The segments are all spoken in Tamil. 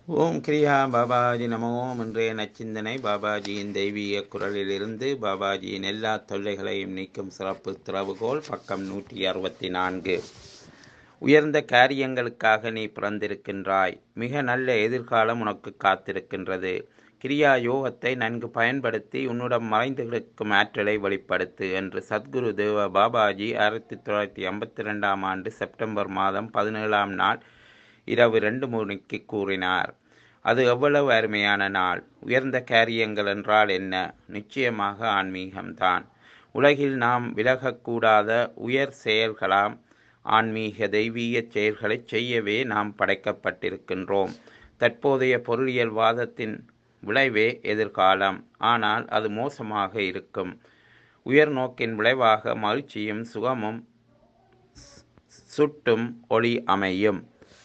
ஓம் கிரியா பாபாஜி நமோ இன்றைய நச்சிந்தனை பாபாஜியின் தெய்வீக குரலிலிருந்து பாபாஜியின் எல்லா தொல்லைகளையும் நீக்கும் சிறப்பு திறவுகோல் பக்கம் நூற்றி அறுபத்தி நான்கு உயர்ந்த காரியங்களுக்காக நீ பிறந்திருக்கின்றாய் மிக நல்ல எதிர்காலம் உனக்கு காத்திருக்கின்றது கிரியா யோகத்தை நன்கு பயன்படுத்தி உன்னுடன் மறைந்து கிடக்கும் ஆற்றலை வெளிப்படுத்து என்று சத்குரு தேவ பாபாஜி ஆயிரத்தி தொள்ளாயிரத்தி ஐம்பத்தி ரெண்டாம் ஆண்டு செப்டம்பர் மாதம் பதினேழாம் நாள் இரவு ரெண்டு மணிக்கு கூறினார் அது எவ்வளவு அருமையான நாள் உயர்ந்த காரியங்கள் என்றால் என்ன நிச்சயமாக ஆன்மீகம்தான் உலகில் நாம் விலகக்கூடாத உயர் செயல்களாம் ஆன்மீக தெய்வீக செயல்களை செய்யவே நாம் படைக்கப்பட்டிருக்கின்றோம் தற்போதைய பொருளியல் வாதத்தின் விளைவே எதிர்காலம் ஆனால் அது மோசமாக இருக்கும் உயர் நோக்கின் விளைவாக மகிழ்ச்சியும் சுகமும் சுட்டும் ஒளி அமையும்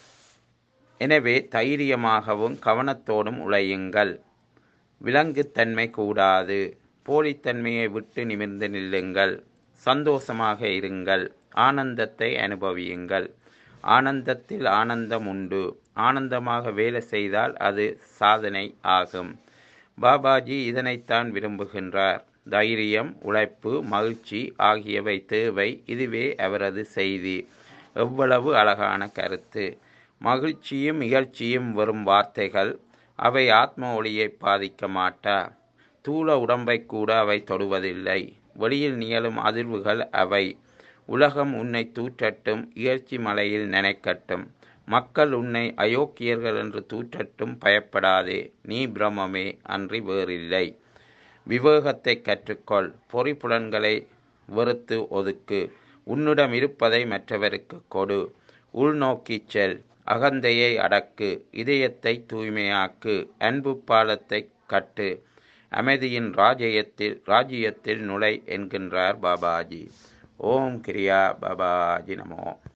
எனவே தைரியமாகவும் கவனத்தோடும் உழையுங்கள் விலங்குத்தன்மை கூடாது போலித்தன்மையை விட்டு நிமிர்ந்து நில்லுங்கள் சந்தோஷமாக இருங்கள் ஆனந்தத்தை அனுபவியுங்கள் ஆனந்தத்தில் ஆனந்தம் உண்டு ஆனந்தமாக வேலை செய்தால் அது சாதனை ஆகும் பாபாஜி இதனைத்தான் விரும்புகின்றார் தைரியம் உழைப்பு மகிழ்ச்சி ஆகியவை தேவை இதுவே அவரது செய்தி எவ்வளவு அழகான கருத்து மகிழ்ச்சியும் இகழ்ச்சியும் வரும் வார்த்தைகள் அவை ஆத்ம ஒளியை பாதிக்க மாட்டா தூள உடம்பை கூட அவை தொடுவதில்லை வெளியில் நிகழும் அதிர்வுகள் அவை உலகம் உன்னை தூற்றட்டும் இகழ்ச்சி மலையில் நினைக்கட்டும் மக்கள் உன்னை அயோக்கியர்கள் என்று தூற்றட்டும் பயப்படாதே நீ பிரம்மமே அன்றி வேறில்லை விவேகத்தை கற்றுக்கொள் பொறிப்புலன்களை வெறுத்து ஒதுக்கு உன்னிடம் இருப்பதை மற்றவருக்கு கொடு உள்நோக்கிச் செல் அகந்தையை அடக்கு இதயத்தை தூய்மையாக்கு அன்பு பாலத்தை கட்டு அமைதியின் ராஜ்யத்தில் ராஜ்யத்தில் நுழை என்கின்றார் பாபாஜி ஓம் கிரியா பாபாஜி நமோ